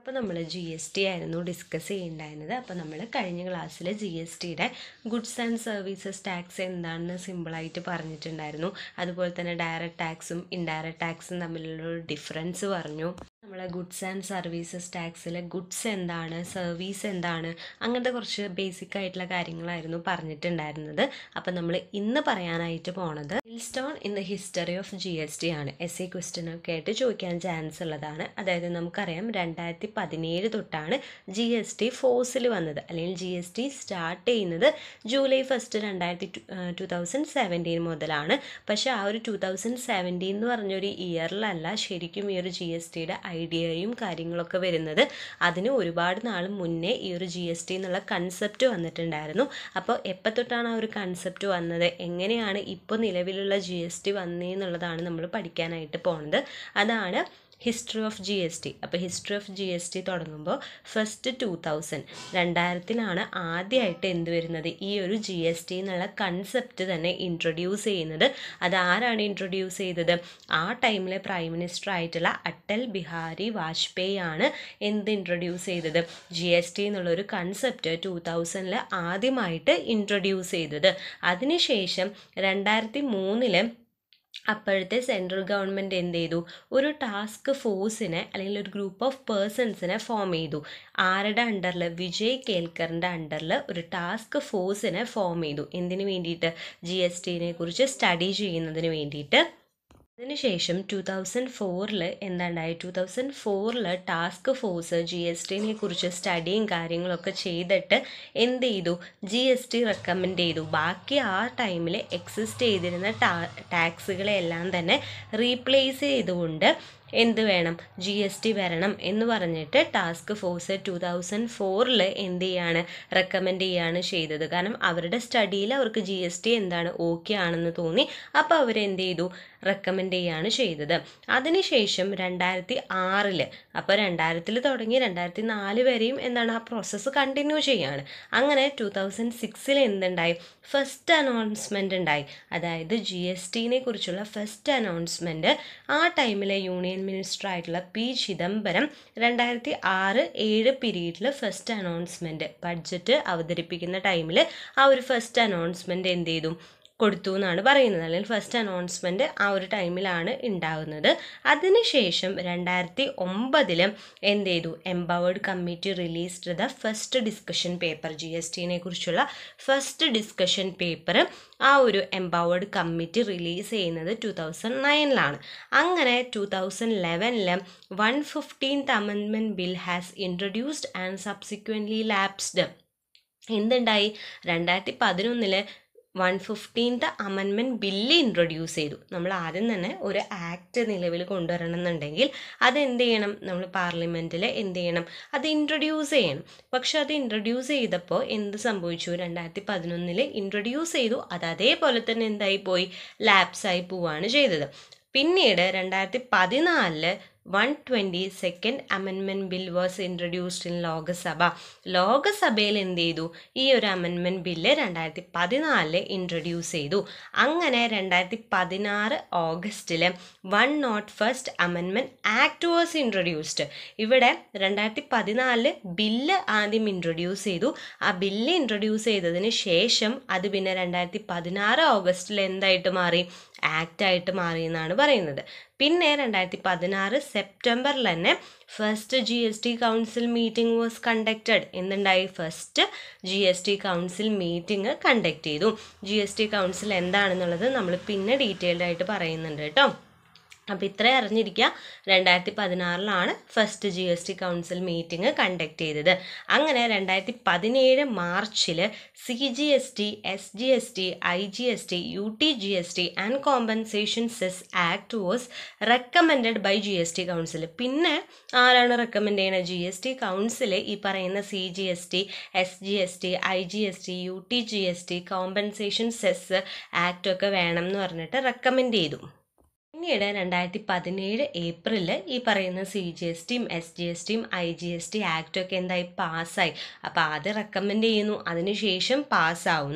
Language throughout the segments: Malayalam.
അപ്പോൾ നമ്മൾ ജി എസ് ടി ആയിരുന്നു ഡിസ്കസ് ചെയ്യുന്നുണ്ടായിരുന്നത് അപ്പോൾ നമ്മൾ കഴിഞ്ഞ ക്ലാസ്സിൽ ജി എസ് ടിയുടെ ഗുഡ്സ് ആൻഡ് സർവീസസ് ടാക്സ് എന്താണെന്ന് സിമ്പിളായിട്ട് പറഞ്ഞിട്ടുണ്ടായിരുന്നു അതുപോലെ തന്നെ ഡയറക്റ്റ് ടാക്സും ഇൻഡയറക്റ്റ് ടാക്സും തമ്മിലുള്ള ഒരു ഡിഫറൻസ് പറഞ്ഞു നമ്മൾ ഗുഡ്സ് ആൻഡ് സർവീസസ് ടാക്സിൽ ഗുഡ്സ് എന്താണ് സർവീസ് എന്താണ് അങ്ങനത്തെ കുറച്ച് ബേസിക് ആയിട്ടുള്ള കാര്യങ്ങളായിരുന്നു പറഞ്ഞിട്ടുണ്ടായിരുന്നത് അപ്പം നമ്മൾ ഇന്ന് പറയാനായിട്ട് പോണത് stone in the history of G S T ആണ് എസ് എ ക്വസ്റ്റ്യൻ ഒക്കെ ആയിട്ട് ചോദിക്കാൻ ചാൻസ് ഉള്ളതാണ് അതായത് നമുക്കറിയാം രണ്ടായിരത്തി പതിനേഴ് തൊട്ടാണ് ജി എസ് ടി ഫോഴ്സിൽ വന്നത് അല്ലെങ്കിൽ ജി എസ് ടി സ്റ്റാർട്ട് ചെയ്യുന്നത് ജൂലൈ ഫസ്റ്റ് രണ്ടായിരത്തി ടു തൗസൻഡ് സെവൻറ്റീൻ മുതലാണ് പക്ഷേ ആ ഒരു ടു തൗസൻഡ് സെവൻറ്റീൻ എന്ന് പറഞ്ഞൊരു ഇയറിലല്ല ശരിക്കും ഈ ഒരു ജി എസ് ടിയുടെ ഐഡിയയും കാര്യങ്ങളൊക്കെ വരുന്നത് അതിന് ഒരുപാട് നാൾ മുന്നേ ഈ ഒരു ജി എസ് ടി എന്നുള്ള കൺസെപ്റ്റ് വന്നിട്ടുണ്ടായിരുന്നു അപ്പോൾ എപ്പോൾ തൊട്ടാണ് ആ ഒരു കൺസെപ്റ്റ് വന്നത് എങ്ങനെയാണ് ഇപ്പോൾ നിലവിലുള്ള ജി എസ് ടി വന്നതെന്നുള്ളതാണ് നമ്മൾ പഠിക്കാനായിട്ട് പോണത് അതാണ് history of G S T അപ്പോൾ history of G S T തുടങ്ങുമ്പോൾ ഫസ്റ്റ് ടു തൗസൻഡ് രണ്ടായിരത്തിലാണ് ആദ്യമായിട്ട് എന്ത് വരുന്നത് ഈ ഒരു ജി എസ് ടി എന്നുള്ള കൺസെപ്റ്റ് തന്നെ ഇൻട്രൊഡ്യൂസ് ചെയ്യുന്നത് അതാരാണ് ഇൻട്രൊഡ്യൂസ് ചെയ്തത് ആ ടൈമിലെ പ്രൈം മിനിസ്റ്റർ ആയിട്ടുള്ള അട്ടൽ ബിഹാരി വാജ്പേയി ആണ് എന്ത് ഇൻട്രൊഡ്യൂസ് ചെയ്തത് ജി എസ് ടി എന്നുള്ളൊരു കൺസെപ്റ്റ് ടു തൗസൻഡിൽ ആദ്യമായിട്ട് ഇൻട്രൊഡ്യൂസ് ചെയ്തത് അതിനുശേഷം രണ്ടായിരത്തി മൂന്നില് അപ്പോഴത്തെ സെൻട്രൽ ഗവൺമെൻറ് എന്ത് ചെയ്തു ഒരു ടാസ്ക് ഫോഴ്സിനെ അല്ലെങ്കിൽ ഒരു ഗ്രൂപ്പ് ഓഫ് പേഴ്സൺസിനെ ഫോം ചെയ്തു ആരുടെ അണ്ടറിൽ വിജയ് കേൽക്കറിൻ്റെ അണ്ടറിൽ ഒരു ടാസ്ക് ഫോഴ്സിനെ ഫോം ചെയ്തു എന്തിനു വേണ്ടിയിട്ട് ജി എസ് ടിനെ കുറിച്ച് സ്റ്റഡി ചെയ്യുന്നതിന് വേണ്ടിയിട്ട് അതിനുശേഷം ടു തൗസൻഡ് ഫോറിൽ എന്താണ്ടായി ടു തൗസൻഡ് ഫോറിൽ ടാസ്ക് ഫോഴ്സ് ജി എസ് ടിനെ കുറിച്ച് സ്റ്റഡിയും കാര്യങ്ങളൊക്കെ ചെയ്തിട്ട് എന്ത് ചെയ്തു ജി എസ് ടി റെക്കമെൻഡ് ചെയ്തു ബാക്കി ആ ടൈമിൽ എക്സിസ്റ്റ് ചെയ്തിരുന്ന ടാ ടാക്സുകളെല്ലാം തന്നെ റീപ്ലേസ് ചെയ്തുകൊണ്ട് എന്ത് വേണം ജി എസ് ടി വരണം എന്ന് പറഞ്ഞിട്ട് ടാസ്ക് ഫോഴ്സ് ടു തൗസൻഡ് ഫോറിൽ എന്ത് ചെയ്യാണ് റെക്കമെൻഡ് ചെയ്യാണ് ചെയ്തത് കാരണം അവരുടെ സ്റ്റഡിയിൽ അവർക്ക് ജി എസ് ടി എന്താണ് ഓക്കെ ആണെന്ന് തോന്നി അപ്പോൾ അവരെന്ത് ചെയ്തു റെക്കമെൻഡ് ചെയ്യാണ് ചെയ്തത് അതിനുശേഷം രണ്ടായിരത്തി ആറിൽ അപ്പോൾ രണ്ടായിരത്തിൽ തുടങ്ങി രണ്ടായിരത്തി നാല് വരെയും എന്താണ് ആ പ്രോസസ്സ് കണ്ടിന്യൂ ചെയ്യാണ് അങ്ങനെ ടു തൗസൻഡ് സിക്സിൽ എന്തുണ്ടായി ഫസ്റ്റ് അനൗൺസ്മെൻ്റ് ഉണ്ടായി അതായത് ജി എസ് ടിനെ കുറിച്ചുള്ള ഫസ്റ്റ് അനൗൺസ്മെൻറ്റ് ആ ടൈമിലെ യൂണിയൻ മിനിസ്റ്റർ ആയിട്ടുള്ള പി ചിദംബരം രണ്ടായിരത്തി ആറ് ഏഴ് പീരീഡിൽ ഫസ്റ്റ് അനൗൺസ്മെൻറ്റ് ബഡ്ജറ്റ് അവതരിപ്പിക്കുന്ന ടൈമിൽ ആ ഒരു ഫസ്റ്റ് അനൗൺസ്മെൻറ്റ് എന്ത് ചെയ്തു കൊടുത്തു എന്നാണ് പറയുന്നത് അല്ലെങ്കിൽ ഫസ്റ്റ് അനൗൺസ്മെൻറ്റ് ആ ഒരു ടൈമിലാണ് ഉണ്ടാകുന്നത് അതിനുശേഷം രണ്ടായിരത്തി ഒമ്പതിൽ എന്ത് ചെയ്തു empowered committee released the first discussion paper G S ടിനെ കുറിച്ചുള്ള ഫസ്റ്റ് ഡിസ്കഷൻ പേപ്പർ ആ ഒരു എംപവേർഡ് കമ്മിറ്റി റിലീസ് ചെയ്യുന്നത് ടു തൗസൻഡ് നയനിലാണ് അങ്ങനെ ടു തൗസൻഡ് ലെവനിൽ one fifteenth amendment bill has introduced and subsequently lapsed എന്തുണ്ടായി രണ്ടായിരത്തി പതിനൊന്നില് one fifteenth amendment bill introduce ചെയ്തു നമ്മൾ ആദ്യം തന്നെ ഒരു ആക്ട് നിലവിൽ കൊണ്ടുവരണം എന്നുണ്ടെങ്കിൽ അതെന്ത് ചെയ്യണം നമ്മൾ പാർലമെൻറ്റിൽ എന്ത് ചെയ്യണം അത് ഇൻട്രൊഡ്യൂസ് ചെയ്യണം പക്ഷെ അത് ഇൻട്രൊഡ്യൂസ് ചെയ്തപ്പോൾ എന്ത് സംഭവിച്ചു രണ്ടായിരത്തി പതിനൊന്നിൽ ഇൻട്രൊഡ്യൂസ് ചെയ്തു അത് അതേപോലെ തന്നെ എന്തായി പോയി ലാപ്സായി പോവുകയാണ് ചെയ്തത് പിന്നീട് രണ്ടായിരത്തി പതിനാലില് one twenty second amendment bill was introduced in Lok Sabha ലോകസഭയിൽ എന്ത് ചെയ്തു ഈ ഒരു അമെൻമെൻറ്റ് ബില്ല് രണ്ടായിരത്തി പതിനാലില് ഇൻട്രൊഡ്യൂസ് ചെയ്തു അങ്ങനെ രണ്ടായിരത്തി പതിനാറ് ഓഗസ്റ്റിൽ one nought first amendment act was introduced ഇവിടെ രണ്ടായിരത്തി പതിനാലില് ബില്ല് ആദ്യം ഇൻട്രൊഡ്യൂസ് ചെയ്തു ആ ബില്ല് ഇൻട്രൊഡ്യൂസ് ചെയ്തതിന് ശേഷം അത് പിന്നെ രണ്ടായിരത്തി പതിനാറ് ഓഗസ്റ്റിൽ എന്തായിട്ട് മാറി ആക്റ്റായിട്ട് മാറി എന്നാണ് പറയുന്നത് പിന്നെ രണ്ടായിരത്തി പതിനാറ് സെപ്റ്റംബറിൽ തന്നെ first G S T council meeting was conducted എന്തുണ്ടായി first G S T council meeting conduct ചെയ്തു ജി എസ് ടി കൗൺസിൽ എന്താണെന്നുള്ളത് നമ്മൾ പിന്നെ ഡീറ്റെയിൽഡ് ആയിട്ട് പറയുന്നുണ്ട് കേട്ടോ അപ്പോൾ ഇത്ര അറിഞ്ഞിരിക്കുക രണ്ടായിരത്തി പതിനാറിലാണ് first G S T council meeting conduct ചെയ്തത് അങ്ങനെ രണ്ടായിരത്തി പതിനേഴ് മാർച്ചിൽ C G S T S G S T I G S T U T G S T and compensation cess act was recommended by G S T council പിന്നെ ആരാണ് റെക്കമെൻഡ് ചെയ്യുന്നത് ജി എസ് ടി കൗൺസിൽ ഈ പറയുന്ന C G S T S G S T I G S T U T G S T compensation cess act ഒക്കെ വേണം എന്ന് പറഞ്ഞിട്ട് റെക്കമെൻഡ് ചെയ്തു പിന്നീട് രണ്ടായിരത്തി പതിനേഴ് ഏപ്രിലിൽ ഈ പറയുന്ന സി ജി എസ് ടിയും എസ് ജി എസ് ടിയും ഐ ജി എസ് ടി ആക്റ്റും ഒക്കെ എന്തായി പാസ്സായി അപ്പോൾ ആദ്യം റെക്കമെൻഡ് ചെയ്യുന്നു അതിനുശേഷം പാസ്സാവുന്നു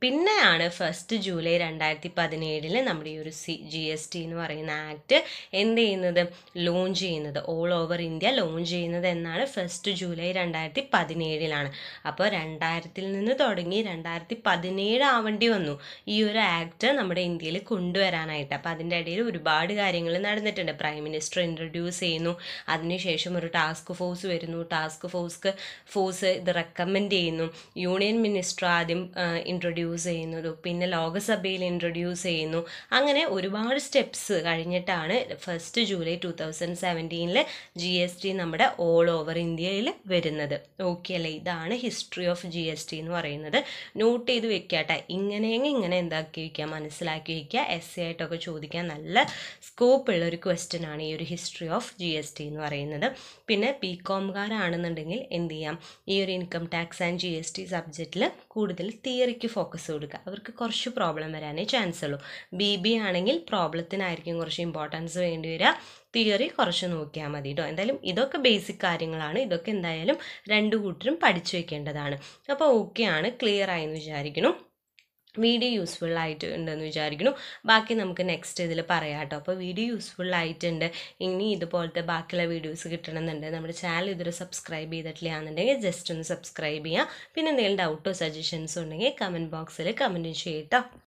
പിന്നെയാണ് ഫസ്റ്റ് ജൂലൈ രണ്ടായിരത്തി പതിനേഴില് നമ്മുടെ ഈ ഒരു സി ജി എസ് ടി എന്ന് പറയുന്ന ആക്ട് എന്ത് ചെയ്യുന്നത് ലോഞ്ച് ചെയ്യുന്നത് ഓൾ ഓവർ ഇന്ത്യ ലോഞ്ച് ചെയ്യുന്നത് എന്നാണ് ഫസ്റ്റ് ജൂലൈ രണ്ടായിരത്തി പതിനേഴിലാണ് അപ്പോൾ രണ്ടായിരത്തിൽ നിന്ന് തുടങ്ങി രണ്ടായിരത്തി പതിനേഴ് ആവേണ്ടി വന്നു ഈ ഒരു ആക്ട് നമ്മുടെ ഇന്ത്യയിൽ കൊണ്ടുവരാനായിട്ട് അപ്പോൾ അതിൻ്റെ ഇടയിൽ ഒരുപാട് കാര്യങ്ങൾ നടന്നിട്ടുണ്ട് പ്രൈം മിനിസ്റ്റർ ഇൻട്രൊഡ്യൂസ് ചെയ്യുന്നു അതിനുശേഷം ഒരു ടാസ്ക് ഫോഴ്സ് വരുന്നു ടാസ്ക് ഫോഴ്സ്ക്ക് ഫോഴ്സ് ഇത് റെക്കമെൻഡ് ചെയ്യുന്നു യൂണിയൻ മിനിസ്റ്റർ ആദ്യം ഇൻട്രൊഡ്യൂസ് ചെയ്യുന്നത് പിന്നെ ലോകസഭയിൽ ഇൻട്രൊഡ്യൂസ് ചെയ്യുന്നു അങ്ങനെ ഒരുപാട് സ്റ്റെപ്സ് കഴിഞ്ഞിട്ടാണ് ഫസ്റ്റ് ജൂലൈ ടു തൗസൻഡ് സെവൻറ്റീനിൽ ജി എസ് ടി നമ്മുടെ ഓൾ ഓവർ ഇന്ത്യയിൽ വരുന്നത് ഓക്കെ അല്ലേ ഇതാണ് history of G S T എന്ന് പറയുന്നത് നോട്ട് ചെയ്ത് വെക്കാട്ടെ ഇങ്ങനെയെങ്കിൽ ഇങ്ങനെ എന്താക്കി വയ്ക്കുക മനസ്സിലാക്കി വയ്ക്കുക എസ് സി ആയിട്ടൊക്കെ ചോദിക്കാൻ നല്ല സ്കോപ്പ് ഉള്ള ഒരു ക്വസ്റ്റ്യൻ ആണ് ഈ ഒരു history of G S T എന്ന് പറയുന്നത് പിന്നെ ബി കോംകാരാണെന്നുണ്ടെങ്കിൽ എന്ത് ചെയ്യാം ഈ ഒരു income tax and G S T സബ്ജക്റ്റിൽ കൂടുതൽ തിയറിക്ക് ഫോക്കസ് കൊടുക്കുക അവർക്ക് കുറച്ച് പ്രോബ്ലം വരാനേ ചാൻസ് ഉള്ളൂ ബി ബി ആണെങ്കിൽ പ്രോബ്ലത്തിനായിരിക്കും കുറച്ച് ഇമ്പോർട്ടൻസ് വേണ്ടി വരിക തിയറി കുറച്ച് നോക്കിയാൽ മതി കേട്ടോ എന്തായാലും ഇതൊക്കെ ബേസിക് കാര്യങ്ങളാണ് ഇതൊക്കെ എന്തായാലും രണ്ടു കൂട്ടരും പഠിച്ചു വെക്കേണ്ടതാണ് അപ്പോൾ ഓക്കെയാണ് ക്ലിയർ ആയെന്ന് വിചാരിക്കുന്നു വീഡിയോ യൂസ്ഫുൾ ആയിട്ട് ഉണ്ടെന്ന് വിചാരിക്കുന്നു ബാക്കി നമുക്ക് നെക്സ്റ്റ് ഇതിൽ പറയാം കേട്ടോ അപ്പോൾ വീഡിയോ യൂസ്ഫുൾ ആയിട്ടുണ്ട് ഇനി ഇതുപോലത്തെ ബാക്കിയുള്ള വീഡിയോസ് കിട്ടണമെന്നുണ്ട് നമ്മുടെ ചാനൽ ഇതുവരെ സബ്സ്ക്രൈബ് ചെയ്തിട്ടില്ല എന്നുണ്ടെങ്കിൽ ജസ്റ്റ് ഒന്ന് സബ്സ്ക്രൈബ് ചെയ്യുക പിന്നെ എന്തെങ്കിലും ഡൗട്ടോ സജഷൻസോ ഉണ്ടെങ്കിൽ കമൻറ്റ് ബോക്സിൽ കമൻറ്റ് ചെയ്യട്ടോ